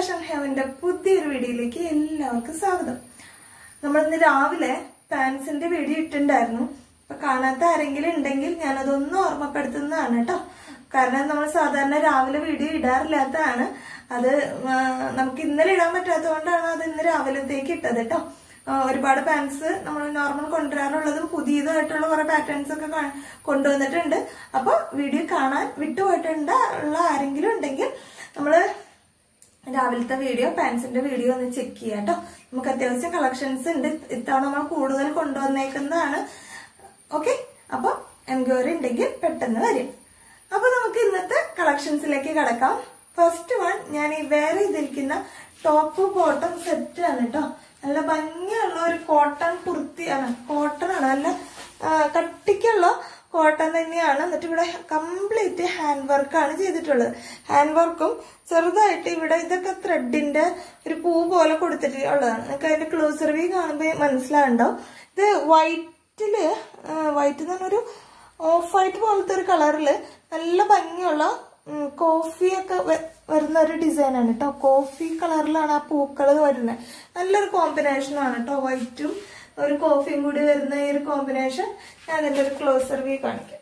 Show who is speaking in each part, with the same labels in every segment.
Speaker 1: Fashion ഹെവന്റെ പുതിയൊരു വീഡിയോയിലേക്ക് എല്ലാവർക്കും സ്വാഗതം നമ്മൾ ഇന്ന് രാവിലെ പാൻസിന്റെ വീഡിയോ ഇട്ടിട്ടുണ്ടായിരുന്നു അപ്പൊ കാണാത്ത ആരെങ്കിലും ഉണ്ടെങ്കിൽ ഞാനതൊന്ന് ഓർമ്മപ്പെടുത്തുന്നതാണ് കേട്ടോ കാരണം നമ്മൾ സാധാരണ രാവിലെ വീഡിയോ ഇടാറില്ലാത്തതാണ് അത് ആ, നമുക്ക് ഇന്നലെ ഇടാൻ പറ്റാത്തതുകൊണ്ടാണ് അത് ഇന്ന് രാവിലത്തേക്ക് ഇട്ടത് കേട്ടോ ആ, ഒരുപാട് പാൻസ് നമ്മൾ നോർമൽ കൊണ്ടുവരാറുള്ളതും പുതിയതായിട്ടുള്ള കുറെ പാറ്റേൺസ് ഒക്കെ കാ- കൊണ്ടുവന്നിട്ടുണ്ട് അപ്പൊ വീഡിയോ കാണാൻ വിട്ടുപോയിട്ടുണ്ട് ഉള്ള ആരെങ്കിലും ഉണ്ടെങ്കിൽ നമ്മള് രാവിലത്തെ വീഡിയോ പാൻസിന്റെ വീഡിയോ ഒന്ന് ചെക്ക് ചെയ്യാം കേട്ടോ നമുക്ക് അത്യാവശ്യം കളക്ഷൻസ് ഉണ്ട് ഇത്തവണ നമ്മൾ കൂടുതൽ കൊണ്ടുവന്നേക്കുന്നതാണ് ഓക്കെ അപ്പൊ എൻക്വയറി ഉണ്ടെങ്കിൽ പെട്ടെന്ന് വരും അപ്പൊ നമുക്ക് ഇന്നത്തെ കളക്ഷൻസിലേക്ക് കടക്കാം ഫസ്റ്റ് വൺ ഞാൻ ഈ വേറെ ചെയ്തിരിക്കുന്ന ടോപ്പ് ബോട്ടം സെറ്റ് ആണ് കേട്ടോ നല്ല ഭംഗിയുള്ള ഒരു കോട്ടൺ കുർത്തിയാണ് കോട്ടൺ ആണ് നല്ല ആ, കട്ടിക്കുള്ള കോട്ടൺ തന്നെയാണ് എന്നിട്ട് ഇവിടെ കംപ്ലീറ്റ് ഹാൻഡ് വർക്കാണ് ചെയ്തിട്ടുള്ളത് ഹാൻഡ് വർക്കും ചെറുതായിട്ട് ഇവിടെ ഇതൊക്കെ ത്രെഡിന്റെ ഒരു പൂ പോലെ കൊടുത്തിട്ടുള്ളതാണ് നിങ്ങൾക്ക് അതിന്റെ ക്ലോസർ വ്യൂ കാണുമ്പോൾ മനസ്സിലാവുണ്ടാവും ഇത് വൈറ്റില് വൈറ്റ് എന്ന് പറഞ്ഞൊരു ഓഫ് വൈറ്റ് പോലത്തെ ഒരു കളറില് നല്ല ഭംഗിയുള്ള കോഫി ഒക്കെ വരുന്ന ഒരു ഡിസൈൻ ആണ് കേട്ടോ കോഫി കളറിലാണ് ആ പൂക്കൾ വരുന്നത് നല്ലൊരു കോമ്പിനേഷൻ ആണ് കേട്ടോ വൈറ്റും ഒരു കോഫിയും കൂടി വരുന്ന ഈ ഒരു കോമ്പിനേഷൻ ഞാൻ അതിന്റെ ഒരു ക്ലോസർ വ്യൂ കാണിക്കാം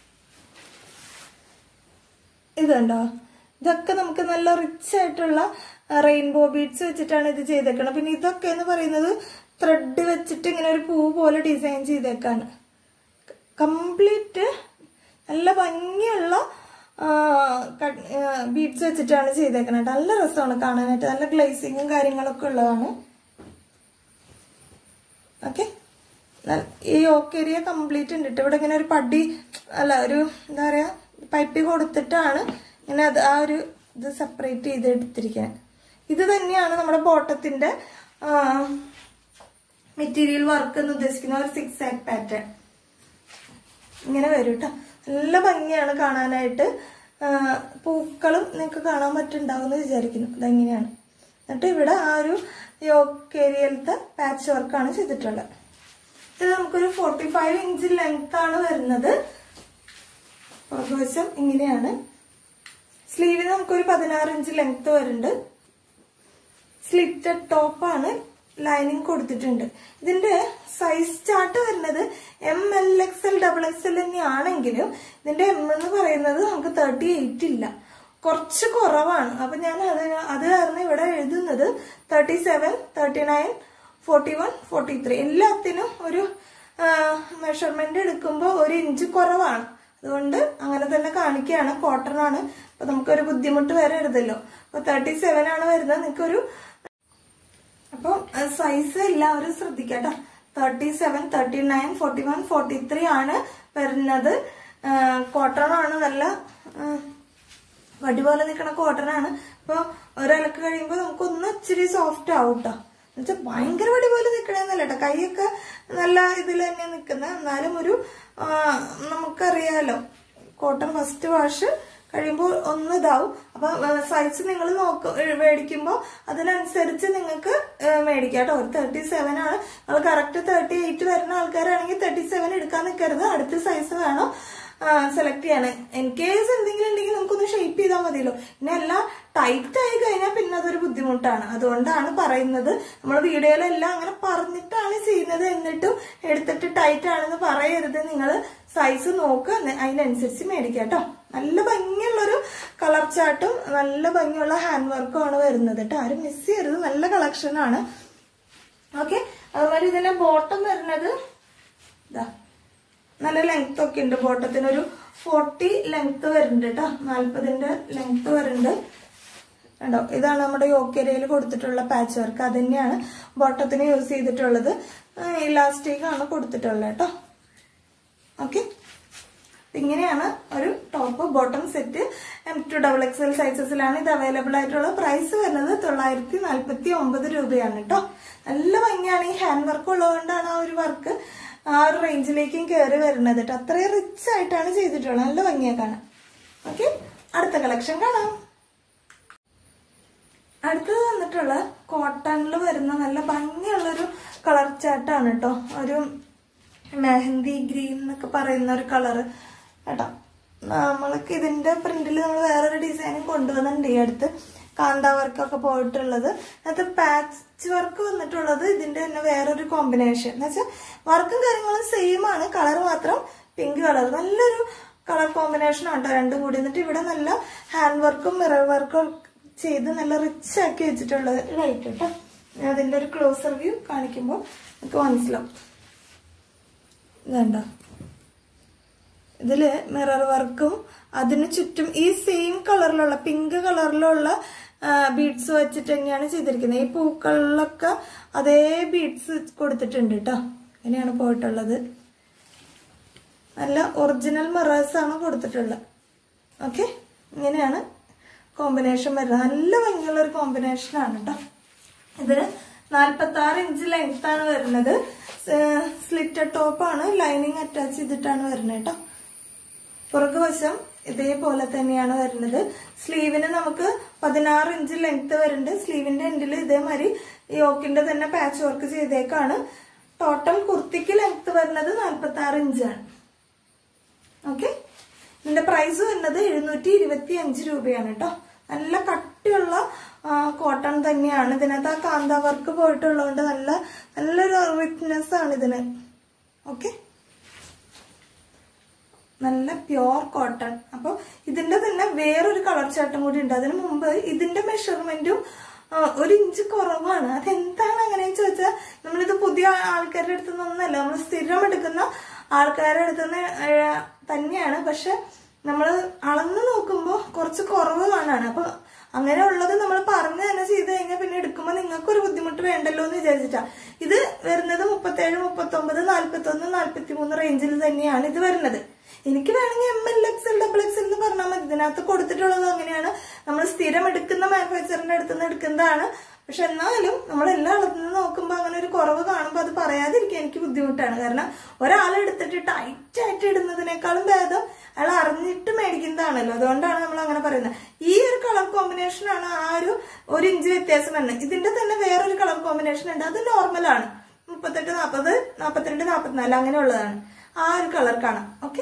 Speaker 1: ഇതുണ്ടോ ഇതൊക്കെ നമുക്ക് നല്ല റിച്ച് ആയിട്ടുള്ള റെയിൻബോ ബീഡ്സ് വെച്ചിട്ടാണ് ഇത് ചെയ്തേക്കുന്നത് പിന്നെ ഇതൊക്കെ എന്ന് പറയുന്നത് ത്രെഡ് വെച്ചിട്ട് ഇങ്ങനെ ഒരു പൂ പോലെ ഡിസൈൻ ചെയ്തേക്കാണ് കംപ്ലീറ്റ് നല്ല ഭംഗിയുള്ള ബീഡ്സ് വെച്ചിട്ടാണ് ചെയ്തേക്കുന്നത് നല്ല രസമാണ് കാണാനായിട്ട് നല്ല ഗ്ലേസിങ്ങും കാര്യങ്ങളൊക്കെ ഉള്ളതാണ് ഓക്കെ ഈ ഓക്ക് ഏരിയ കംപ്ലീറ്റ് ഉണ്ട് ട്ടോ. ഇവിടെ ഇങ്ങനെ ഒരു പടി അല്ല ഒരു എന്താ പറയാ പൈപ്പ് കൊടുത്തിട്ടാണ് ഇങ്ങനെ അത് ആ ഒരു ഇത് സെപ്പറേറ്റ് ചെയ്ത് എടുത്തിരിക്കുന്നത് ഇത് തന്നെയാണ് നമ്മുടെ ബോട്ടത്തിന്റെ മെറ്റീരിയൽ വർക്ക് എന്ന് ഉദ്ദേശിക്കുന്ന ഒരു സിക്സ് ആക്ക് പാറ്റേൺ ഇങ്ങനെ വരും കേട്ടോ നല്ല ഭംഗിയാണ് കാണാനായിട്ട് ആ, പൂക്കളും നിങ്ങൾക്ക് കാണാൻ പറ്റുണ്ടാവും എന്ന് വിചാരിക്കുന്നു അതെങ്ങനെയാണ് എന്നിട്ട് ഇവിടെ ആ ഒരു യോക്കേരിയലത്തെ പാച്ച് വർക്കാണ് ചെയ്തിട്ടുള്ളത് ഇത് നമുക്കൊരു ഫോർട്ടി ഫൈവ് ഇഞ്ച് ലെങ്ത് ആണ് വരുന്നത് പുറകുവശം ഇങ്ങനെയാണ് സ്ലീവിന് നമുക്കൊരു പതിനാറ് ഇഞ്ച് ലെങ്ത് വരുന്നുണ്ട് സ്ലിറ്റഡ് ടോപ്പാണ് ലൈനിങ് കൊടുത്തിട്ടുണ്ട് ഇതിന്റെ സൈസ് ചാർട്ട് വരുന്നത് M L X L double X L തന്നെയാണെങ്കിലും ഇതിന്റെ എം എന്ന് പറയുന്നത് നമുക്ക് തേർട്ടി എയ്റ്റ് ഇല്ല കുറച്ച് കുറവാണ് അപ്പൊ ഞാൻ അത് അത് കാരണം ഇവിടെ എഴുതുന്നത് thirty seven thirty nine forty one forty three എല്ലാത്തിനും ഒരു മെഷർമെന്റ് എടുക്കുമ്പോൾ ഒരു ഇഞ്ച് കുറവാണ് അതുകൊണ്ട് അങ്ങനെ തന്നെ കാണിക്കുകയാണ് കോട്ടൺ ആണ് അപ്പൊ നമുക്കൊരു ബുദ്ധിമുട്ട് വരരുതല്ലോ അപ്പൊ തേർട്ടി സെവൻ ആണ് വരുന്നത് നിങ്ങൾക്കൊരു അപ്പം സൈസ് എല്ലാവരും ശ്രദ്ധിക്കട്ടോ thirty seven thirty nine forty one forty three ആണ് വരുന്നത് കോട്ടൺ ആണ് നല്ല ആ, വടി പോലെ നിൽക്കുന്ന കോട്ടൺ ആണ് അപ്പൊ ഒരലക്ക് കഴിയുമ്പോൾ നമുക്ക് ഒന്ന് ഇച്ചിരി സോഫ്റ്റ് ആവും കേട്ടോ എന്നുവെച്ചാൽ ഭയങ്കര വടി പോലെ നിൽക്കണമെന്നല്ല കേട്ടോ കൈയൊക്കെ നല്ല ഇതിൽ തന്നെ നിൽക്കുന്നത് എന്നാലും ഒരു ആ, നമുക്കറിയാലോ കോട്ടൺ ഫസ്റ്റ് വാഷ് കഴിയുമ്പോൾ ഒന്ന് ഇതാവും അപ്പൊ സൈസ് നിങ്ങൾ നോക്ക മേടിക്കുമ്പോൾ അതിനനുസരിച്ച് നിങ്ങൾക്ക് മേടിക്കാം കേട്ടോ ഒരു തേർട്ടി സെവൻ ആണ് നിങ്ങൾ കറക്റ്റ് തേർട്ടി എയ്റ്റ് വരുന്ന ആൾക്കാരാണെങ്കിൽ തേർട്ടി സെവൻ എടുക്കാൻ നിൽക്കരുത് അടുത്ത സൈസ് വേണം സെലക്ട് ചെയ്യണം ഇൻ കേസ് എന്തെങ്കിലും ഉണ്ടെങ്കിൽ നമുക്കൊന്ന് ഷേപ്പ് ചെയ്താൽ മതിയല്ലോ പിന്നെ എല്ലാം ടൈറ്റ് ആയി കഴിഞ്ഞാൽ പിന്നെ അതൊരു ബുദ്ധിമുട്ടാണ് അതുകൊണ്ടാണ് പറയുന്നത് നമ്മൾ വീഡിയോയിലെല്ലാം അങ്ങനെ പറഞ്ഞിട്ടാണ് ചെയ്യുന്നത് എന്നിട്ടും എടുത്തിട്ട് ടൈറ്റ് ആണെന്ന് പറയരുത് നിങ്ങൾ സൈസ് നോക്കുക എന്നി- അതിനനുസരിച്ച് മേടിക്കാം കേട്ടോ നല്ല ഭംഗിയുള്ളൊരു കളർ ചാർട്ടും നല്ല ഭംഗിയുള്ള ഹാൻഡ് വർക്കും ആണ് വരുന്നത് കേട്ടോ ആരും മിസ് ചെയ്യരുത് നല്ല കളക്ഷൻ ആണ് ഓക്കെ അതുപോലെ ഇതിന്റെ ബോട്ടം വരുന്നത് ഇതാ നല്ല ലെങ്ത് ഒക്കെ ഉണ്ട് ബോട്ടത്തിന് ഒരു ഫോർട്ടി ലെങ്ത് വരുന്നുണ്ട് കേട്ടോ നാല്പതിന്റെ ലെങ്ത് വരുന്നുണ്ട് കണ്ടോ ഇതാണ് നമ്മുടെ യോക്കേരിയയിൽ കൊടുത്തിട്ടുള്ള പാച്ച് വർക്ക് അത് തന്നെയാണ് ബോട്ടത്തിന് യൂസ് ചെയ്തിട്ടുള്ളത് ഇലാസ്റ്റിക് ആണ് കൊടുത്തിട്ടുള്ളത് കേട്ടോ ഓക്കെ ഇങ്ങനെയാണ് ഒരു top bottom set M to double X L സൈസസിലാണ് ഇത് അവൈലബിൾ ആയിട്ടുള്ള പ്രൈസ് വരുന്നത് തൊള്ളായിരത്തി നാല്പത്തി ഒമ്പത് രൂപയാണ് കേട്ടോ നല്ല ഭംഗിയാണ് ഈ ഹാൻഡ് വർക്ക് ഉള്ളതുകൊണ്ടാണ് ആ ഒരു വർക്ക് ആ ഒരു റേഞ്ചിലേക്കും കയറി വരുന്നത് കേട്ടോ അത്രയും റിച്ച് ആയിട്ടാണ് ചെയ്തിട്ടുള്ളത് നല്ല ഭംഗിയാ കാണാൻ ഓക്കെ അടുത്ത കളക്ഷൻ കാണാം അടുത്തത് വന്നിട്ടുള്ള കോട്ടണിൽ വരുന്ന നല്ല ഭംഗിയുള്ളൊരു കളർ ചാട്ടാണ് കേട്ടോ ഒരു മെഹന്തി ഗ്രീൻ എന്നൊക്കെ പറയുന്ന ഒരു കളറ് കേട്ടോ നമ്മൾക്ക് ഇതിന്റെ പ്രിന്റിൽ നമ്മൾ വേറൊരു ഡിസൈനും കൊണ്ടുവന്നിട്ടുണ്ട് ഈ അടുത്ത് കാന്ത വർക്കൊക്കെ പോയിട്ടുള്ളത് അത് പാച്ച് വർക്ക് വന്നിട്ടുള്ളത് ഇതിന്റെ തന്നെ വേറൊരു കോമ്പിനേഷൻ എന്ന് വെച്ചാൽ വർക്കും കാര്യങ്ങളും സെയിം ആണ് കളർ മാത്രം പിങ്ക് കളർ നല്ലൊരു കളർ കോമ്പിനേഷൻ ആണ് കേട്ടോ രണ്ടും കൂടി എന്നിട്ട് ഇവിടെ നല്ല ഹാൻഡ് വർക്കും മിറർ വർക്കും ചെയ്ത് നല്ല റിച്ച് ആക്കി വെച്ചിട്ടുള്ള ലൈറ്റ് കേട്ടോ ഞാൻ അതിന്റെ ഒരു ക്ലോസർ വ്യൂ കാണിക്കുമ്പോൾ നമുക്ക് മനസ്സിലാവും ഇതുണ്ടോ ഇതില് മിറർ വർക്കും അതിന് ചുറ്റും ഈ സെയിം കളറിലുള്ള പിങ്ക് കളറിലുള്ള ബീഡ്സ് വെച്ചിട്ട് തന്നെയാണ് ചെയ്തിരിക്കുന്നത് ഈ പൂക്കളിലൊക്കെ അതേ ബീഡ്സ് കൊടുത്തിട്ടുണ്ട് കേട്ടോ ഇങ്ങനെയാണ് പോയിട്ടുള്ളത് നല്ല ഒറിജിനൽ മിറേഴ്സ് ആണ് കൊടുത്തിട്ടുള്ളത് ഓക്കെ ഇങ്ങനെയാണ് കോമ്പിനേഷൻ വരുന്നത് നല്ല ഭംഗിയുള്ള ഒരു കോമ്പിനേഷൻ ആണ് കേട്ടോ ഇതിന് നാൽപ്പത്തി ആറ് ഇഞ്ച് ലെങ്ത് ആണ് വരുന്നത് സ്ലിറ്റർ ടോപ്പ് ആണ് ലൈനിങ് അറ്റാച്ച് ചെയ്തിട്ടാണ് വരുന്നത് കേട്ടോ പുറകുവശം ഇതേപോലെ തന്നെയാണ് വരുന്നത് സ്ലീവിന് നമുക്ക് പതിനാറ് ഇഞ്ച് ലെങ്ത് വരുന്നുണ്ട് സ്ലീവിന്റെ എൻഡിൽ ഇതേമാതിരി യോക്കിന്റെ തന്നെ പാച്ച് വർക്ക് ചെയ്തേക്കാണ് ടോട്ടൽ കുർത്തിക്ക് ലെങ്ത് വരുന്നത് നാൽപ്പത്തി ആറ് ഇഞ്ചാണ് ഓക്കെ ഇതിന്റെ പ്രൈസ് വരുന്നത് എഴുന്നൂറ്റി ഇരുപത്തി അഞ്ച് രൂപയാണ് കേട്ടോ നല്ല കട്ടിയുള്ള കോട്ടൺ തന്നെയാണ് ഇതിനകത്ത് ആ കാന്ത വർക്ക് പോയിട്ടുള്ളതുകൊണ്ട് നല്ല നല്ലൊരു റിച്ച്നെസ് ആണ് ഇതിന് ഓക്കെ നല്ല പ്യോർ കോട്ടൺ അപ്പോൾ ഇതിന്റെ തന്നെ വേറൊരു കളർ ചാട്ടം കൂടി ഉണ്ട് അതിന് മുമ്പ് ഇതിന്റെ മെഷർമെന്റും ഒരു ഇഞ്ച് കുറവാണ് അതെന്താണ് അങ്ങനെ ചോദിച്ചാൽ നമ്മളിത് പുതിയ ആൾക്കാരുടെ അടുത്ത് നിന്നൊന്നല്ല നമ്മൾ സ്ഥിരം എടുക്കുന്ന ആൾക്കാരുടെ അടുത്ത് നിന്ന് തന്നെയാണ് പക്ഷെ നമ്മൾ അളന്ന് നോക്കുമ്പോൾ കുറച്ച് കുറവ് കാണാണ് അപ്പൊ അങ്ങനെ ഉള്ളത് നമ്മൾ പറഞ്ഞു തന്നെ ചെയ്ത് കഴിഞ്ഞാൽ പിന്നെ എടുക്കുമ്പോൾ നിങ്ങൾക്ക് ഒരു ബുദ്ധിമുട്ട് വേണ്ടല്ലോ എന്ന് വിചാരിച്ചിട്ടാ ഇത് വരുന്നത് മുപ്പത്തേഴ് മുപ്പത്തൊമ്പത് നാല്പത്തി ഒന്ന് നാല്പത്തി മൂന്ന് റേഞ്ചിൽ തന്നെയാണ് ഇത് വരുന്നത് എനിക്ക് വേണമെങ്കിൽ M L X L double X എന്ന് പറഞ്ഞാൽ മതി ഇതിനകത്ത് കൊടുത്തിട്ടുള്ളത് അങ്ങനെയാണ് നമ്മൾ സ്ഥിരം എടുക്കുന്ന മാനുഫാക്ചറിന്റെ അടുത്ത് നിന്ന് എടുക്കുന്നതാണ് പക്ഷെ എന്നാലും നമ്മൾ എല്ലാ അളത്തിൽ നിന്ന് നോക്കുമ്പോൾ അങ്ങനെ ഒരു കുറവ് കാണുമ്പോൾ അത് പറയാതിരിക്കാൻ എനിക്ക് ബുദ്ധിമുട്ടാണ് കാരണം ഒരാൾ എടുത്തിട്ട് ടൈറ്റ് ആയിട്ട് ഇടുന്നതിനേക്കാളും ഭേദം അയാൾ അറിഞ്ഞിട്ട് മേടിക്കുന്നതാണല്ലോ അതുകൊണ്ടാണ് നമ്മൾ അങ്ങനെ പറയുന്നത് ഈ ഒരു കളർ കോമ്പിനേഷൻ ആണ് ആ ഒരു ഒരു ഇഞ്ച് വ്യത്യാസം വരുന്നത് ഇതിന്റെ തന്നെ വേറൊരു കളർ കോമ്പിനേഷൻ ഉണ്ട് അത് നോർമലാണ് മുപ്പത്തെട്ട് നാൽപ്പത് നാൽപ്പത്തിരണ്ട് നാൽപ്പത്തിനാല് അങ്ങനെയുള്ളതാണ് ആ ഒരു കളർ കാണാം ഓക്കെ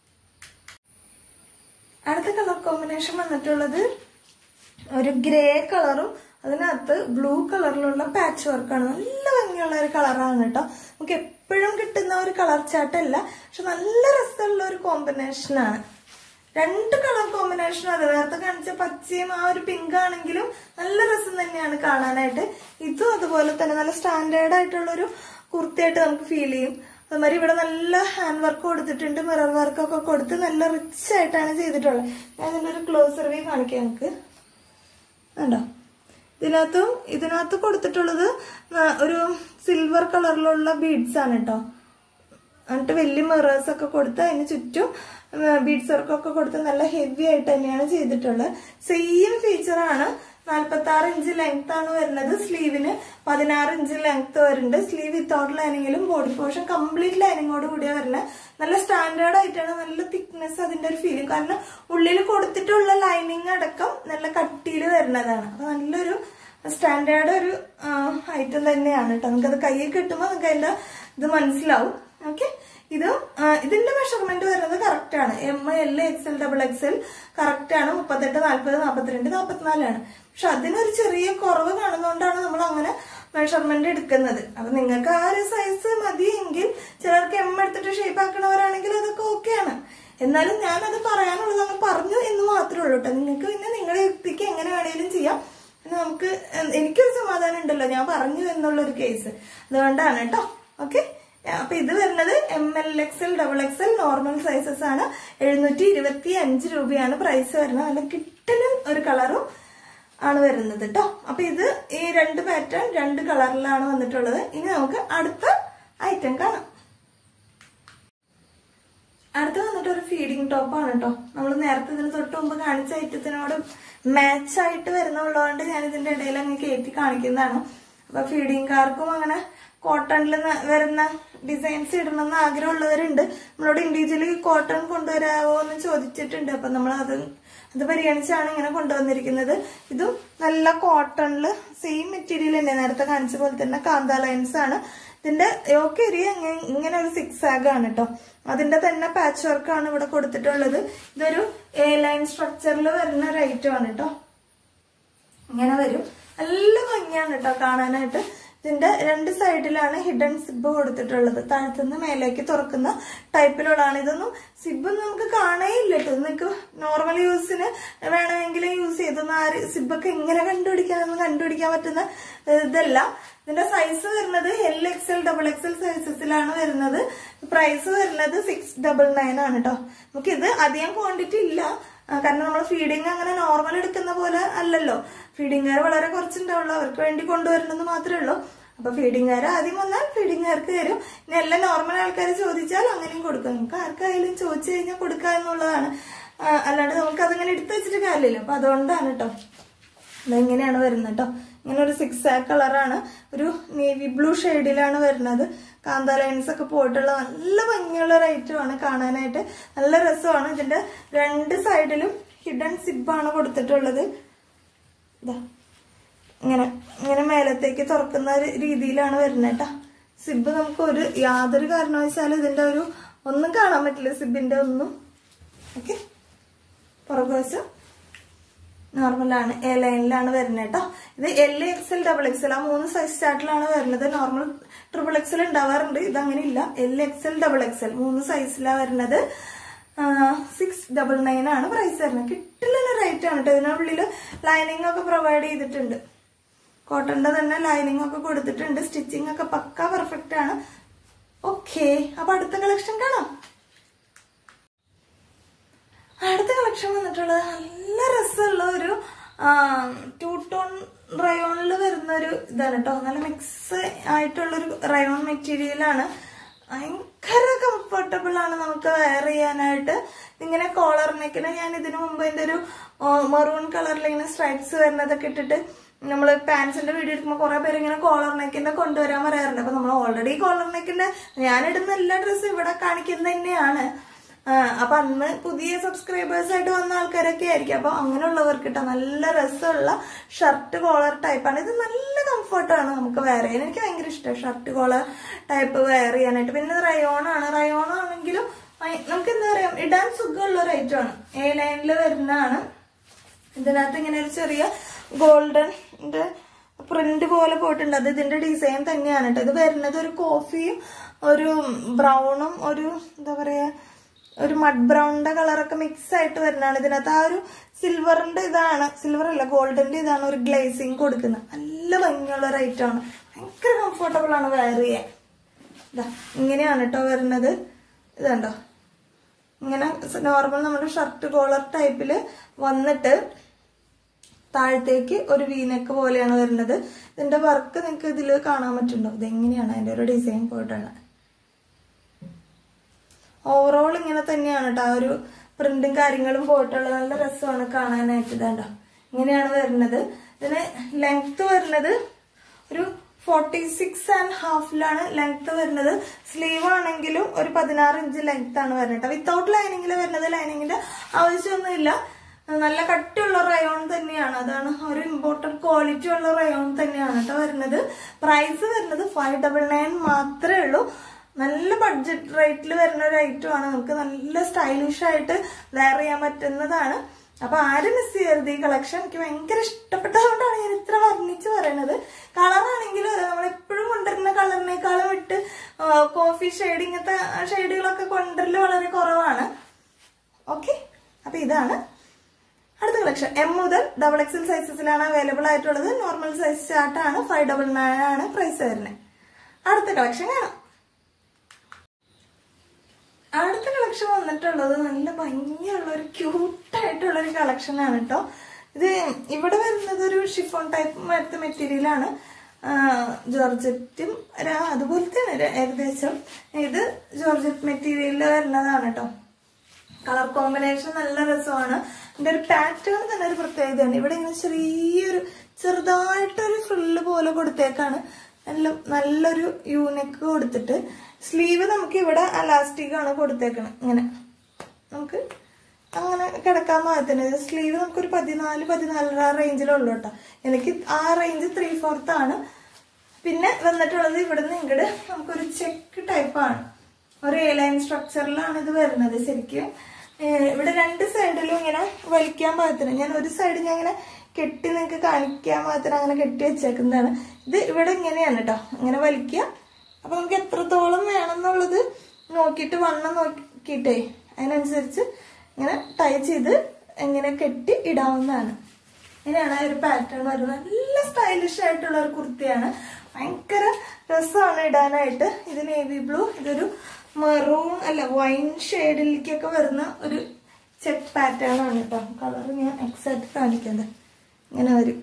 Speaker 1: അടുത്ത കളർ കോമ്പിനേഷൻ വന്നിട്ടുള്ളത് ഒരു ഗ്രേ കളറും അതിനകത്ത് ബ്ലൂ കളറിലുള്ള പാച്ച് വർക്കാണ് നല്ല ഭംഗിയുള്ള ഒരു കളറാണ് കേട്ടോ നമുക്ക് എപ്പോഴും കിട്ടുന്ന ഒരു കളർ ചാട്ടല്ല പക്ഷെ നല്ല രസമുള്ള ഒരു കോമ്പിനേഷനാണ് രണ്ട് കളർ കോമ്പിനേഷൻ അത് നേരത്തെ കാണിച്ച പച്ചയും ആ ഒരു പിങ്ക് ആണെങ്കിലും നല്ല രസം തന്നെയാണ് കാണാനായിട്ട് ഇതും അതുപോലെ തന്നെ നല്ല സ്റ്റാൻഡേർഡ് ആയിട്ടുള്ള ഒരു കുർത്തിയായിട്ട് നമുക്ക് ഫീൽ ചെയ്യും അതുമാതിരി ഇവിടെ നല്ല ഹാൻഡ് വർക്ക് കൊടുത്തിട്ടുണ്ട് മിറർ വർക്കൊക്കെ കൊടുത്ത് നല്ല റിച്ച് ആയിട്ടാണ് ചെയ്തിട്ടുള്ളത് ഞാൻ ഇതിന്റെ ഒരു ക്ലോസ് റിവ്യൂ കാണിക്കാം നമുക്ക് കണ്ടോ ഇതിനകത്തും ഇതിനകത്ത് കൊടുത്തിട്ടുള്ളത് ഒരു സിൽവർ കളറിലുള്ള ബീഡ്സ് ആണ് കേട്ടോ എന്നിട്ട് വലിയ മിറേഴ്സ് ഒക്കെ കൊടുത്ത് അതിന് ചുറ്റും ബീഡ്സ് വർക്കൊക്കെ കൊടുത്ത് നല്ല ഹെവി ആയിട്ട് തന്നെയാണ് ചെയ്തിട്ടുള്ളത് സെയിം ഫീച്ചറാണ് നാൽപ്പത്തി ആറ് ഇഞ്ച് ലെങ്ത് ആണ് വരുന്നത് സ്ലീവിന് പതിനാറ് ഇഞ്ച് ലെങ്ത് വരുന്നുണ്ട് സ്ലീവ് വിത്തൗട്ട് ലൈനിങ്ങിലും ബോഡി പോർഷൻ കംപ്ലീറ്റ് ലൈനിങ്ങോട് കൂടിയാണ് വരുന്നത് നല്ല സ്റ്റാൻഡേർഡ് ആയിട്ടാണ് നല്ല തിക്നെസ് അതിന്റെ ഒരു ഫീലിംഗ് കാരണം ഉള്ളിൽ കൊടുത്തിട്ടുള്ള ലൈനിങ് അടക്കം നല്ല കട്ടിയിൽ വരുന്നതാണ് അപ്പൊ നല്ലൊരു സ്റ്റാൻഡേർഡ് ഒരു ഐറ്റം തന്നെയാണ് കേട്ടോ നമുക്കത് കയ്യിൽ കിട്ടുമ്പോൾ നമുക്ക് അതിന്റെ ഇത് മനസ്സിലാവും ഓക്കെ ഇത് ഇതിന്റെ മെഷർമെന്റ് വരുന്നത് കറക്റ്റ് ആണ് M L X L double X L correct ആണ് മുപ്പത്തെട്ട് നാല്പത് നാൽപ്പത്തിരണ്ട് നാൽപ്പത്തിനാലാണ് പക്ഷെ അതിനൊരു ചെറിയ കുറവ് കാണുന്നതുകൊണ്ടാണ് നമ്മൾ അങ്ങനെ മെഷർമെന്റ് എടുക്കുന്നത് അപ്പൊ നിങ്ങൾക്ക് ആ ഒരു സൈസ് മതിയെങ്കിൽ ചിലർക്ക് എം എടുത്തിട്ട് ഷേപ്പ് ആക്കണവരാണെങ്കിൽ അതൊക്കെ ഓക്കെയാണ് എന്നാലും ഞാനത് പറയാനുള്ളത് അങ്ങ് പറഞ്ഞു എന്ന് മാത്രമേ ഉള്ളൂ കേട്ടോ നിങ്ങൾക്ക് പിന്നെ നിങ്ങളുടെ യുക്തിക്ക് എങ്ങനെ വേണേലും ചെയ്യാം പിന്നെ നമുക്ക് എനിക്കൊരു സമാധാനം ഉണ്ടല്ലോ ഞാൻ പറഞ്ഞു എന്നുള്ള ഒരു കേസ് അതുകൊണ്ടാണ് കേട്ടോ ഓക്കെ അപ്പൊ ഇത് വരുന്നത് M L X L double X L normal sizes ആണ് എഴുന്നൂറ്റി ഇരുപത്തി അഞ്ച് രൂപയാണ് പ്രൈസ് വരുന്നത് നല്ല കിട്ടലും ഒരു കളറും ആണ് വരുന്നത് കേട്ടോ അപ്പൊ ഇത് ഈ രണ്ട് പാറ്റേൺ രണ്ട് കളറിലാണ് വന്നിട്ടുള്ളത് ഇനി നമുക്ക് അടുത്ത ഐറ്റം കാണാം അടുത്ത വന്നിട്ട് ഒരു ഫീഡിങ് ടോപ്പാണ് കേട്ടോ നമ്മൾ നേരത്തെ ഇതിന് തൊട്ട് മുമ്പ് കാണിച്ച ഐറ്റത്തിനോട് മാച്ച് ആയിട്ട് വരുന്നുള്ളതുകൊണ്ട് ഞാൻ ഇതിന്റെ ഇടയിൽ അങ്ങ് കയറ്റി കാണിക്കുന്നതാണ് അപ്പൊ ഫീഡിങ് കാർക്കും അങ്ങനെ കോട്ടണിൽ വരുന്ന ഡിസൈൻസ് ഇടണമെന്ന് ആഗ്രഹമുള്ളവരുണ്ട് നമ്മളോട് ഇൻഡിവിജ്വലി കോട്ടൺ കൊണ്ടുവരാവോ എന്ന് ചോദിച്ചിട്ടുണ്ട് അപ്പൊ നമ്മൾ അത് അത് പരിഗണിച്ചാണ് ഇങ്ങനെ കൊണ്ടുവന്നിരിക്കുന്നത് ഇതും നല്ല കോട്ടണില് സെയിം മെറ്റീരിയൽ തന്നെ നേരത്തെ കാണിച്ച പോലെ തന്നെ കാന്ത ലൈൻസ് ആണ് ഇതിന്റെ യോക്ക് ഏരിയ ഇങ്ങനെ ഒരു സിക്സ് ആഗ് ആണ് കേട്ടോ അതിന്റെ തന്നെ പാച്ച് വർക്ക് ആണ് ഇവിടെ കൊടുത്തിട്ടുള്ളത് ഇതൊരു എ ലൈൻ സ്ട്രക്ചറിൽ വരുന്ന ഒരു ഐറ്റം ആണ് കേട്ടോ ഇങ്ങനെ വരും നല്ല ഭംഗിയാണ് കേട്ടോ കാണാനായിട്ട് ഇതിന്റെ രണ്ട് സൈഡിലാണ് ഹിഡൻ സിബ് കൊടുത്തിട്ടുള്ളത് താഴത്തുനിന്ന് മേലേക്ക് തുറക്കുന്ന ടൈപ്പിലുള്ളതാണ് ഇതൊന്നും സിബ് നമുക്ക് കാണേയില്ല കേട്ടോ നിങ്ങൾക്ക് നോർമൽ യൂസിന് വേണമെങ്കിൽ യൂസ് ചെയ്തൊന്നും ആര് സിബൊക്കെ എങ്ങനെ കണ്ടുപിടിക്കാമെന്ന് കണ്ടുപിടിക്കാൻ പറ്റുന്ന ഏഹ്, ഇതല്ല ഇതിന്റെ സൈസ് വരുന്നത് L X L double X L സൈസസിലാണ് വരുന്നത് പ്രൈസ് വരുന്നത് സിക്സ് ഡബിൾ നയൻ ആണ് കേട്ടോ നമുക്ക് ഇത് അധികം ക്വാണ്ടിറ്റി ഇല്ല ആ, കാരണം നമ്മൾ ഫീഡിങ് അങ്ങനെ നോർമൽ എടുക്കുന്ന പോലെ അല്ലല്ലോ ഫീഡിങ്ങുകാർ വളരെ കുറച്ചുണ്ടാവുള്ളൂ അവർക്ക് വേണ്ടി കൊണ്ടുവരണമെന്ന് മാത്രമേ ഉള്ളൂ അപ്പൊ ഫീഡിങ്ങുകാർ ആദ്യം വന്നാൽ ഫീഡിങ്ങുകാർക്ക് തരും ഇനി എല്ലാ നോർമൽ ആൾക്കാർ ചോദിച്ചാൽ അങ്ങനെയും കൊടുക്കും നമുക്ക് ആർക്കായാലും ചോദിച്ചു കഴിഞ്ഞാൽ കൊടുക്കുക എന്നുള്ളതാണ് ആ, അല്ലാണ്ട് നമുക്ക് അതങ്ങനെ എടുത്തു വെച്ചിട്ട് കാര്യമില്ല അപ്പൊ അതുകൊണ്ടാണ് കേട്ടോ ഇതെങ്ങനെയാണ് വരുന്നത് കേട്ടോ ഇങ്ങനെ ഒരു സിക്സ് ആ കളറാണ് ഒരു നേവി ബ്ലൂ ഷെയ്ഡിലാണ് വരുന്നത് കാന്ത ലൈൻസ് ഒക്കെ പോയിട്ടുള്ള നല്ല ഭംഗിയുള്ള ഒരു ഐറ്റമാണ് കാണാനായിട്ട് നല്ല രസമാണ് ഇതിന്റെ രണ്ട് സൈഡിലും ഹിഡൻ സിബാണ് കൊടുത്തിട്ടുള്ളത് ഇതാ ഇങ്ങനെ ഇങ്ങനെ മേലത്തേക്ക് തുറക്കുന്ന ഒരു രീതിയിലാണ് വരുന്നത് കേട്ടോ സിബ് നമുക്ക് ഒരു യാതൊരു കാരണവശാലും ഇതിന്റെ ഒരു ഒന്നും കാണാൻ പറ്റില്ല സിബിന്റെ ഒന്നും ഓക്കെ പുറകുവശം നോർമലാണ് എ ലൈനിലാണ് വരുന്നത് കേട്ടോ ഇത് L X L double X L ആ മൂന്ന് സൈസ് ചാർട്ടിലാണ് വരുന്നത് നോർമൽ ട്രിപ്പിൾ എക്സ് എൽ ഉണ്ടാവാറുണ്ട് ഇതങ്ങനെ ഇല്ല L X L double X L മൂന്ന് സൈസിലാണ് വരുന്നത് സിക്സ് ഡബിൾ നയൻ ആണ് പ്രൈസ് വരുന്നത് കിട്ടില്ല റേറ്റ് ആണ് കേട്ടോ ഇതിനുള്ളിൽ ലൈനിങ് ഒക്കെ പ്രൊവൈഡ് ചെയ്തിട്ടുണ്ട് കോട്ടന്റെ തന്നെ ലൈനിങ് ഒക്കെ കൊടുത്തിട്ടുണ്ട് സ്റ്റിച്ചിങ് ഒക്കെ പക്ക പെർഫെക്റ്റ് ആണ് ഓക്കെ അപ്പൊ അടുത്ത കളക്ഷൻ കാണാം അടുത്ത കളക്ഷൻ വന്നിട്ടുള്ളത് നല്ല രസമുള്ള ഒരു ടൂ ടോൺ റയോണിൽ വരുന്ന ഒരു ഇതാണ് കേട്ടോ നല്ല മിക്സ് ആയിട്ടുള്ള ഒരു റയോൺ മെറ്റീരിയലാണ് ഭയങ്കര കംഫർട്ടബിൾ ആണ് നമുക്ക് വെയർ ചെയ്യാനായിട്ട് ഇങ്ങനെ കോളർ നെക്കിന് ഞാൻ ഇതിനു മുമ്പ് ഇതിന്റെ ഒരു മെറൂൺ കളറിൽ ഇങ്ങനെ സ്ട്രൈപ്സ് വരുന്നതൊക്കെ ഇട്ടിട്ട് നമ്മൾ പാൻസിന്റെ വീഡിയോ എടുക്കുമ്പോൾ കുറെ പേര് ഇങ്ങനെ കോളർ നെക്കിന്റെ കൊണ്ടുവരാൻ പറയാറുണ്ട് അപ്പൊ നമ്മൾ ഓൾറെഡി കോളർ നെക്കിന്റെ ഞാൻ ഇടുന്ന എല്ലാ ഡ്രസ്സും ഇവിടെ കാണിക്കുന്നത് തന്നെയാണ് ആ, അപ്പൊ അന്ന് പുതിയ സബ്സ്ക്രൈബേഴ്സ് ആയിട്ട് വന്ന ആൾക്കാരൊക്കെ ആയിരിക്കും അപ്പൊ അങ്ങനെയുള്ളവർക്ക് കേട്ടോ നല്ല രസമുള്ള ഷർട്ട് കോളർ ടൈപ്പാണ് ഇത് നല്ല കംഫർട്ടാണ് നമുക്ക് വെയർ ചെയ്യാൻ എനിക്ക് ഭയങ്കര ഇഷ്ടമാണ് ഷർട്ട് കോളർ ടൈപ്പ് വെയർ ചെയ്യാനായിട്ട് പിന്നെ റയോൺ ആണ് റയോൺ ആണെങ്കിലും ഭയ- നമുക്ക് എന്താ പറയാ ഇടാൻ സുഖമുള്ള ഒരു ഐറ്റം ആണ് എ ലൈനിൽ വരുന്നതാണ് ഇതിനകത്ത് ഇങ്ങനെ ഒരു ചെറിയ ഗോൾഡൻ പ്രിന്റ് പോലെ പോയിട്ടുണ്ട് അത് ഇതിന്റെ ഡിസൈൻ തന്നെയാണ് കേട്ടോ ഇത് വരുന്നത് ഒരു കോഫിയും ഒരു ബ്രൗണും ഒരു എന്താ പറയാ ഒരു മഡ് ബ്രൗണിന്റെ കളറൊക്കെ മിക്സ് ആയിട്ട് വരുന്നതാണ് ഇതിനകത്ത് ആ ഒരു സിൽവറിന്റെ ഇതാണ് സിൽവർ അല്ല ഗോൾഡന്റെ ഇതാണ് ഒരു ഗ്ലേസിങ് കൊടുക്കുന്നത് നല്ല ഭംഗിയുള്ള ഒരു ഐറ്റം ആണ് ഭയങ്കര കംഫർട്ടബിൾ ആണ് വെയർ ചെയ്യാൻ ഇതാ ഇങ്ങനെയാണ് കേട്ടോ വരുന്നത് ഇതുണ്ടോ ഇങ്ങനെ നോർമൽ നമ്മുടെ ഷർട്ട് കോളർ ടൈപ്പില് വന്നിട്ട് താഴത്തേക്ക് ഒരു വീനക്ക് പോലെയാണ് വരുന്നത് ഇതിന്റെ വർക്ക് നിങ്ങൾക്ക് ഇതിൽ കാണാൻ പറ്റുന്നുണ്ടോ ഇതെങ്ങനെയാണ് അതിന്റെ ഒരു ഡിസൈൻ പോയിട്ടാണ് ഓവറോൾ ഇങ്ങനെ തന്നെയാണ് കേട്ടോ ആ ഒരു പ്രിന്റും കാര്യങ്ങളും പോയിട്ടുള്ള നല്ല രസമാണ് കാണാനായിട്ട് ഇതാണ്ടോ ഇങ്ങനെയാണ് വരുന്നത് ഇതിന് ലെങ്ത് വരുന്നത് ഒരു ഫോർട്ടി സിക്സ് ആൻഡ് ഹാഫിലാണ് ലെങ്ത് വരുന്നത് സ്ലീവ് ആണെങ്കിലും ഒരു പതിനാറ് ഇഞ്ച് ലെങ്ത് ആണ് വരുന്നത് വിത്തൗട്ട് ലൈനിങ്ങിൽ വരുന്നത് ലൈനിങ്ങിന്റെ ആവശ്യമൊന്നുമില്ല നല്ല കട്ടിയുള്ള റയോൺ തന്നെയാണ് അതാണ് ഒരു ഇമ്പോർട്ടന്റ് ക്വാളിറ്റി ഉള്ള റയോൺ തന്നെയാണ് കേട്ടോ വരുന്നത് പ്രൈസ് വരുന്നത് ഫൈവ് ഡബിൾ നയൻ മാത്രമേ ഉള്ളൂ നല്ല ബഡ്ജറ്റ് റേറ്റിൽ വരുന്ന ഒരു ഐറ്റം ആണ് നമുക്ക് നല്ല സ്റ്റൈലിഷ് ആയിട്ട് വെയർ ചെയ്യാൻ പറ്റുന്നതാണ് അപ്പൊ ആരും മിസ് ചെയ്യരുത് ഈ കളക്ഷൻ എനിക്ക് ഭയങ്കര ഇഷ്ടപ്പെട്ടതുകൊണ്ടാണ് ഞാൻ ഇത്ര വർണ്ണിച്ച് പറയുന്നത് കളറാണെങ്കിലും അതെ നമ്മൾ എപ്പോഴും കൊണ്ടുവരുന്ന കളറിനേക്കാളും വിട്ട് കോഫി ഷെയ്ഡ് ഇങ്ങനത്തെ ഷെയ്ഡുകളൊക്കെ കൊണ്ടുവരല് വളരെ കുറവാണ് ഓക്കെ അപ്പൊ ഇതാണ് അടുത്ത കളക്ഷൻ എം മുതൽ ഡബിൾ എക്സൽ സൈസസിലാണ് അവൈലബിൾ ആയിട്ടുള്ളത് നോർമൽ സൈസ് ചാർട്ടാണ് ഫൈവ് ഡബിൾ നയൻ ആണ് പ്രൈസ് വരുന്നത് അടുത്ത കളക്ഷൻ കാണാം അടുത്ത കളക്ഷൻ വന്നിട്ടുള്ളത് നല്ല ഭംഗിയുള്ള ഒരു ക്യൂട്ടായിട്ടുള്ള ഒരു കളക്ഷൻ ആണ് കേട്ടോ ഇത് ഇവിടെ വരുന്നത് ഒരു ഷിഫോൺ ടൈപ്പ് മരത്തെ മെറ്റീരിയൽ ആണ് ജോർജറ്റും ര- അതുപോലത്തെയാണ് ര- ഏകദേശം ഇത് ജോർജറ്റ് മെറ്റീരിയലിൽ വരുന്നതാണ് കേട്ടോ കളർ കോമ്പിനേഷൻ നല്ല രസമാണ് ഇതിന്റെ ഒരു പാറ്റേൺ തന്നെ ഒരു പ്രത്യേകതയാണ് ഇവിടെ ഇങ്ങനെ ചെറിയൊരു ചെറുതായിട്ടൊരു ഫ്രില്ല് പോലെ കൊടുത്തേക്കാണ് നല്ല നല്ലൊരു യൂനെക്ക് കൊടുത്തിട്ട് സ്ലീവ് നമുക്ക് ഇവിടെ അലാസ്റ്റിക് ആണ് കൊടുത്തേക്കണത് ഇങ്ങനെ നമുക്ക് അങ്ങനെ കിടക്കാൻ പാകത്തിന് സ്ലീവ് നമുക്കൊരു പതിനാല് പതിനാലര റേഞ്ചിലുള്ളൂ കേട്ടോ എനിക്ക് ആ റേഞ്ച് ത്രീ ഫോർത്ത് ആണ് പിന്നെ വന്നിട്ടുള്ളത് ഇവിടുന്ന് ഇങ്ങോട്ട് നമുക്കൊരു ചെക്ക് ടൈപ്പാണ് ഒരു എ ലൈൻ സ്ട്രക്ചറിലാണ് ഇത് വരുന്നത് ശരിക്കും ഏഹ് ഇവിടെ രണ്ട് സൈഡിലും ഇങ്ങനെ വലിക്കാൻ പാകത്തിന് ഞാൻ ഒരു സൈഡ് ഞാൻ ഇങ്ങനെ കെട്ടി നിങ്ങൾക്ക് കാണിക്കാൻ മാത്രം അങ്ങനെ കെട്ടി വെച്ചേക്കുന്നതാണ് ഇത് ഇവിടെ ഇങ്ങനെയാണ് കേട്ടോ ഇങ്ങനെ വലിക്കുക അപ്പൊ നമുക്ക് എത്രത്തോളം വേണം എന്നുള്ളത് നോക്കിയിട്ട് വണ്ണം നോക്കിയിട്ടേ അതിനനുസരിച്ച് ഇങ്ങനെ ടൈ ചെയ്ത് ഇങ്ങനെ കെട്ടി ഇടാവുന്നതാണ് ഇങ്ങനെയാണ് ആ ഒരു പാറ്റേൺ വരുന്നത് നല്ല സ്റ്റൈലിഷ് ആയിട്ടുള്ള ഒരു കുർത്തിയാണ് ഭയങ്കര രസമാണ് ഇടാനായിട്ട് ഇത് നേവി ബ്ലൂ ഇതൊരു മെറൂൺ അല്ല വൈൻ ഷെയ്ഡിലേക്കൊക്കെ വരുന്ന ഒരു ചെക്ക് പാറ്റേൺ ആണ് കേട്ടോ കളർ ഞാൻ എക്സാക്ട് കാണിക്കുന്നത് ഇങ്ങനെ വരും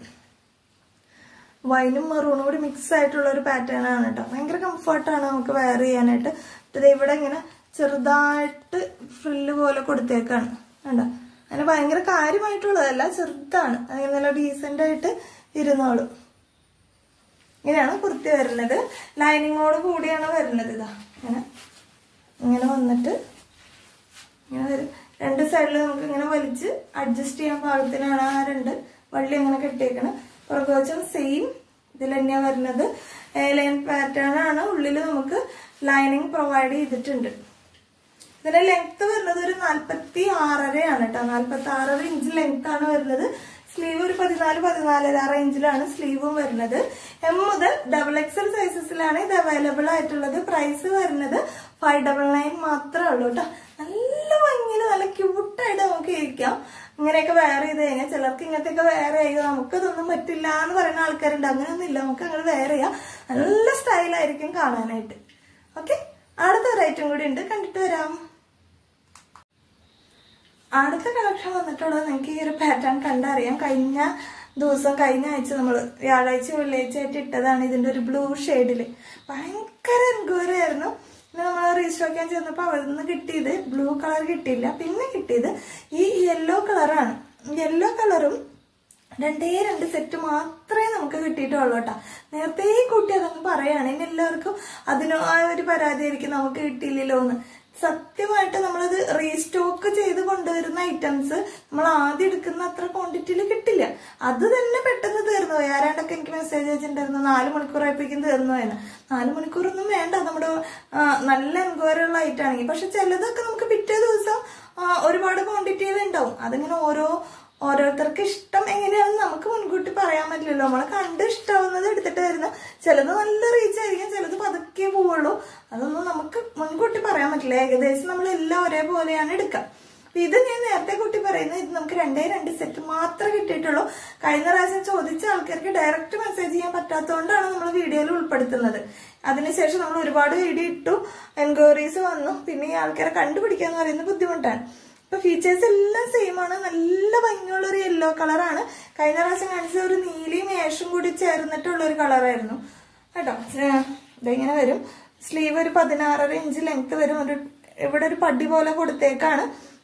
Speaker 1: വൈനും മെറൂണും കൂടി മിക്സ് ആയിട്ടുള്ള ഒരു പാറ്റേൺ ആണ് കേട്ടോ ഭയങ്കര കംഫർട്ടാണ് നമുക്ക് വെയർ ചെയ്യാനായിട്ട് ഇത് ഇവിടെ ഇങ്ങനെ ചെറുതായിട്ട് ഫ്രില്ല് പോലെ കൊടുത്തേക്കാണ് കണ്ടോ അങ്ങനെ ഭയങ്കര കാര്യമായിട്ടുള്ളതല്ല ചെറുതാണ് അങ്ങനെ നല്ല ഡീസെന്റ് ആയിട്ട് ഇരുന്നോളും ഇങ്ങനെയാണ് കുർത്തി വരുന്നത് ലൈനിങ്ങോട് കൂടിയാണ് വരുന്നത് ഇതാ ഇങ്ങനെ ഇങ്ങനെ വന്നിട്ട് ഇങ്ങനെ വരും രണ്ട് സൈഡിൽ നമുക്ക് ഇങ്ങനെ വലിച്ച് അഡ്ജസ്റ്റ് ചെയ്യാൻ പാകത്തിനാണ് ആ രണ്ട് വള്ളി അങ്ങനെ കെട്ടിയേക്കണം പുറകുവശം സെയിം ഇതിൽ തന്നെയാണ് വരുന്നത് ലൈൻ പാറ്റേൺ ആണ് ഉള്ളിൽ നമുക്ക് ലൈനിങ് പ്രൊവൈഡ് ചെയ്തിട്ടുണ്ട് ഇതിന്റെ ലെങ്ത് വരുന്നത് ഒരു നാല്പത്തി ആറരയാണ് കേട്ടോ നാല്പത്തി ആറര ഇഞ്ച് ലെങ്ത് ആണ് വരുന്നത് സ്ലീവ് ഒരു പതിനാല് പതിനാലര റേഞ്ചിലാണ് സ്ലീവും വരുന്നത് എം മുതൽ ഡബിൾ എക്സൽ സൈസസിലാണ് ഇത് അവൈലബിൾ ആയിട്ടുള്ളത് പ്രൈസ് വരുന്നത് ഫൈവ് ഡബിൾ നയൻ മാത്രമേ ഉള്ളൂ കേട്ടോ നല്ല ഭംഗിയിൽ നല്ല ക്യൂട്ടായിട്ട് നമുക്ക് ഇരിക്കാം ഇങ്ങനെയൊക്കെ വെയർ ചെയ്ത് കഴിഞ്ഞാൽ ചിലർക്ക് ഇങ്ങനത്തെയൊക്കെ വെയർ ചെയ്യുക നമുക്കതൊന്നും പറ്റില്ല എന്ന് പറയുന്ന ആൾക്കാരുണ്ട് അങ്ങനെയൊന്നും ഇല്ല നമുക്ക് അങ്ങനെ വെയർ ചെയ്യാം നല്ല സ്റ്റൈലായിരിക്കും കാണാനായിട്ട് ഓക്കെ അടുത്ത ഒരു ഐറ്റം കൂടി ഉണ്ട് കണ്ടിട്ട് വരാം അടുത്ത കളക്ഷൻ വന്നിട്ടുള്ളത് നിങ്ങൾക്ക് ഈ ഒരു പാറ്റേൺ കണ്ടറിയാം കഴിഞ്ഞ ദിവസം കഴിഞ്ഞ ആഴ്ച നമ്മൾ വ്യാഴാഴ്ച വെള്ളിയാഴ്ച ആയിട്ട് ഇട്ടതാണ് ഇതിന്റെ ഒരു ബ്ലൂ ഷെയ്ഡിൽ ഭയങ്കര എൻക്വയറി ആയിരുന്നു പിന്നെ നമ്മൾ റീസ്റ്റോക്ക് ചെയ്യാൻ ചെന്നപ്പോൾ അവിടെ നിന്ന് കിട്ടിയത് ബ്ലൂ കളർ കിട്ടിയില്ല പിന്നെ കിട്ടിയത് ഈ യെല്ലോ കളറാണ് യെല്ലോ കളറും രണ്ടേ രണ്ട് സെറ്റ് മാത്രമേ നമുക്ക് കിട്ടിയിട്ടുള്ളൂ കേട്ടോ നേരത്തെ കൂട്ടി അതങ്ങ് പറയാണ് ഇനി എല്ലാവർക്കും അതിന് ആ ഒരു പരാതിയായിരിക്കും നമുക്ക് കിട്ടിയില്ലല്ലോ എന്ന് സത്യമായിട്ട് നമ്മളത് റീസ്റ്റോക്ക് ചെയ്ത് കൊണ്ടുവരുന്ന ഐറ്റംസ് നമ്മൾ ആദ്യം എടുക്കുന്ന അത്ര ക്വാണ്ടിറ്റിയിൽ കിട്ടില്ല അത് തന്നെ പെട്ടെന്ന് തീർന്നു പോയി ആരാണ്ടൊക്കെ എനിക്ക് മെസ്സേജ് അയച്ചിട്ടുണ്ടായിരുന്നു നാല് മണിക്കൂറായപ്പോഴേക്കും തീർന്നു പോയെന്ന് നാല് മണിക്കൂറൊന്നും വേണ്ട നമ്മുടെ ആ, നല്ല എൻക്വയറി ഉള്ള ഐറ്റം ആണെങ്കിൽ പക്ഷെ ചിലതൊക്കെ നമുക്ക് പിറ്റേ ദിവസം ആ, ഒരുപാട് ക്വാണ്ടിറ്റിയിൽ ഉണ്ടാവും അതിങ്ങനെ ഓരോ ഓരോരുത്തർക്ക് ഇഷ്ടം എങ്ങനെയാണെന്ന് നമുക്ക് മുൻകൂട്ടി പറയാൻ പറ്റില്ലല്ലോ നമ്മളെ കണ്ട് ഇഷ്ടമാവുന്നത് എടുത്തിട്ട് വരുന്ന ചിലത് നല്ല റീച്ച് ആയിരിക്കും ചിലത് പതുക്കെ പോവുള്ളൂ അതൊന്നും നമുക്ക് മുൻകൂട്ടി പറയാൻ പറ്റില്ല ഏകദേശം നമ്മൾ എല്ലാം ഒരേപോലെയാണ് എടുക്കുക അപ്പൊ ഇത് ഞാൻ നേരത്തെ കൂട്ടി പറയുന്നത് ഇത് നമുക്ക് രണ്ടേ രണ്ട് സെറ്റ് മാത്രമേ കിട്ടിയിട്ടുള്ളൂ കഴിഞ്ഞ പ്രാവശ്യം ചോദിച്ച ആൾക്കാർക്ക് ഡയറക്റ്റ് മെസ്സേജ് ചെയ്യാൻ പറ്റാത്തതുകൊണ്ടാണ് നമ്മൾ വീഡിയോയിൽ ഉൾപ്പെടുത്തുന്നത് അതിനുശേഷം നമ്മൾ ഒരുപാട് വീഡിയോ ഇട്ടു എൻക്വയറീസ് വന്നു പിന്നെ ഈ ആൾക്കാരെ കണ്ടുപിടിക്കുക എന്ന് പറയുന്നത് ബുദ്ധിമുട്ടാണ് ഇപ്പൊ ഫീച്ചേഴ്സ് എല്ലാം സെയിം ആണ് നല്ല ഭംഗിയുള്ള ഒരു യെല്ലോ കളറാണ് കഴിഞ്ഞ പ്രാവശ്യം കാണിച്ച ഒരു നീലയും ഏഷും കൂടി ചേർന്നിട്ടുള്ള ഒരു കളറായിരുന്നു കേട്ടോ ഏഹ് ഇതിങ്ങനെ വരും സ്ലീവ് ഒരു പതിനാറര ഇഞ്ച് ലെങ്ത് വരും ഒരു ഇവിടെ ഒരു പടി പോലെ കൊടുത്തേക്കാണ്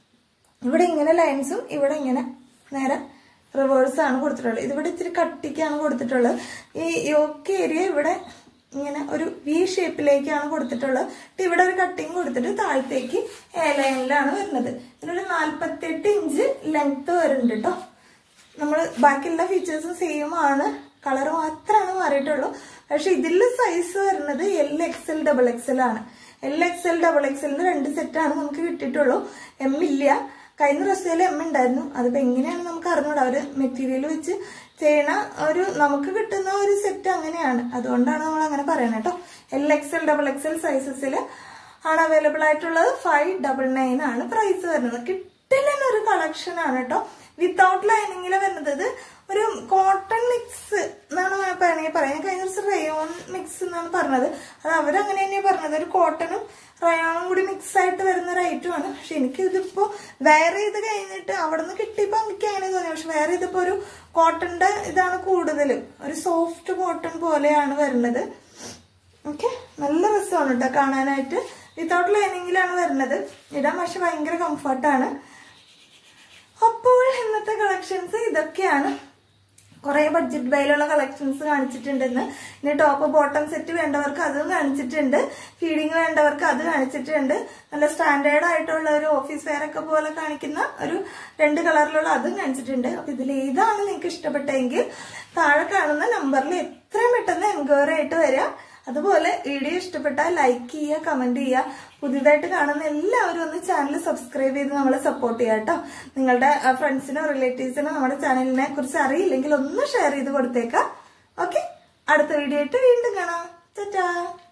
Speaker 1: ഇവിടെ ഇങ്ങനെ ലൈൻസും ഇവിടെ ഇങ്ങനെ നേരെ റിവേഴ്സ് ആണ് കൊടുത്തിട്ടുള്ളത് ഇതിവിടെ ഇച്ചിരി കട്ടിക്കാണ് കൊടുത്തിട്ടുള്ളത് ഈ യോക്ക് ഏരിയ ഇവിടെ ഇങ്ങനെ ഒരു വി ഷേപ്പിലേക്കാണ് കൊടുത്തിട്ടുള്ളത് എന്നിട്ട് ഇവിടെ ഒരു കട്ടിങ് കൊടുത്തിട്ട് താഴത്തേക്ക് എ ലൈനിലാണ് വരുന്നത് ഇതിനൊരു നാല്പത്തെട്ട് ഇഞ്ച് ലെങ്ത് വരുന്നുണ്ട് കേട്ടോ നമ്മൾ ബാക്കിയുള്ള ഫീച്ചേഴ്സും സെയിം ആണ് കളർ മാത്രമാണ് മാറിയിട്ടുള്ളൂ പക്ഷെ ഇതിൽ സൈസ് വരുന്നത് L X L double X L ആണ് L X L double X എല്ലിന് രണ്ട് സെറ്റാണ് നമുക്ക് കിട്ടിയിട്ടുള്ളൂ എം ഇല്ല കഴിഞ്ഞ ഡ്രസ്സിൽ എം ഉണ്ടായിരുന്നു അതിപ്പോ എങ്ങനെയാണ് നമുക്ക് അറിഞ്ഞൂടാ ഒരു മെറ്റീരിയൽ വെച്ച് ചെയ്യണ ഒരു നമുക്ക് കിട്ടുന്ന ഒരു സെറ്റ് അങ്ങനെയാണ് അതുകൊണ്ടാണ് നമ്മൾ അങ്ങനെ പറയണത് കേട്ടോ L X L double X L സൈസസിൽ ആണ് അവൈലബിൾ ആയിട്ടുള്ളത് ഫൈവ് ഡബിൾ നയൻ ആണ് പ്രൈസ് വരുന്നത് കിട്ടില്ല ഒരു കളക്ഷൻ ആണ് കേട്ടോ വിത്തൗട്ട് ലൈനിങ്ങിൽ വരുന്നത് ഇത് ഒരു കോട്ടൺ മിക്സ് എന്നാണ് വേണമെങ്കിൽ പറയാം കഴിഞ്ഞ ദിവസം റയോൺ മിക്സ് എന്നാണ് പറഞ്ഞത് അത് അവരങ്ങനെ തന്നെയാണ് പറഞ്ഞത് ഒരു കോട്ടണും റയോണും കൂടി മിക്സ് ആയിട്ട് വരുന്ന ഒരു ഐറ്റം ആണ് പക്ഷെ എനിക്ക് ഇതിപ്പോ വേറെ ഇത് കഴിഞ്ഞിട്ട് അവിടെ നിന്ന് കിട്ടിയപ്പോ എനിക്ക് അങ്ങനെ തോന്നി പക്ഷെ വേറെ ഇതിപ്പോ ഒരു കോട്ടന്റെ ഇതാണ് കൂടുതലും ഒരു സോഫ്റ്റ് കോട്ടൺ പോലെയാണ് വരുന്നത് ഓക്കെ നല്ല രസമാണ് കേട്ടോ കാണാനായിട്ട് വിത്തൗട്ട് ലൈനിങ്ങിലാണ് വരുന്നത് ഇടാൻ പക്ഷെ ഭയങ്കര കംഫർട്ടാണ് അപ്പോൾ ഇന്നത്തെ കളക്ഷൻസ് ഇതൊക്കെയാണ് കുറെ ബഡ്ജറ്റ് ബൈയിലുള്ള കളക്ഷൻസ് കാണിച്ചിട്ടുണ്ടെന്ന് ഇനി ടോപ്പ് ബോട്ടം സെറ്റ് വേണ്ടവർക്ക് അതും കാണിച്ചിട്ടുണ്ട് ഫീഡിങ് വേണ്ടവർക്ക് അത് കാണിച്ചിട്ടുണ്ട് നല്ല സ്റ്റാൻഡേർഡ് ആയിട്ടുള്ള ഒരു ഓഫീസ് വെയർ ഒക്കെ പോലെ കാണിക്കുന്ന ഒരു രണ്ട് കളറിലുള്ള അതും കാണിച്ചിട്ടുണ്ട് അപ്പൊ ഇതിൽ ഏതാണ് നിങ്ങൾക്ക് ഇഷ്ടപ്പെട്ടെങ്കിൽ താഴെ കാണുന്ന നമ്പറിൽ എത്രയും പെട്ടെന്ന് എൻക്വയറി ആയിട്ട് വരിക അതുപോലെ വീഡിയോ ഇഷ്ടപ്പെട്ടാൽ ലൈക്ക് ചെയ്യുക കമന്റ് ചെയ്യുക പുതിയതായിട്ട് കാണുന്ന എല്ലാവരും ഒന്ന് ചാനൽ സബ്സ്ക്രൈബ് ചെയ്ത് നമ്മളെ സപ്പോർട്ട് ചെയ്യുക കേട്ടോ നിങ്ങളുടെ ഫ്രണ്ട്സിനോ റിലേറ്റീവ്സിനോ നമ്മുടെ ചാനലിനെ കുറിച്ച് അറിയില്ലെങ്കിൽ ഒന്ന് ഷെയർ ചെയ്ത് കൊടുത്തേക്കാം ഓക്കെ അടുത്ത വീഡിയോ ആയിട്ട് വീണ്ടും കാണാം ചാ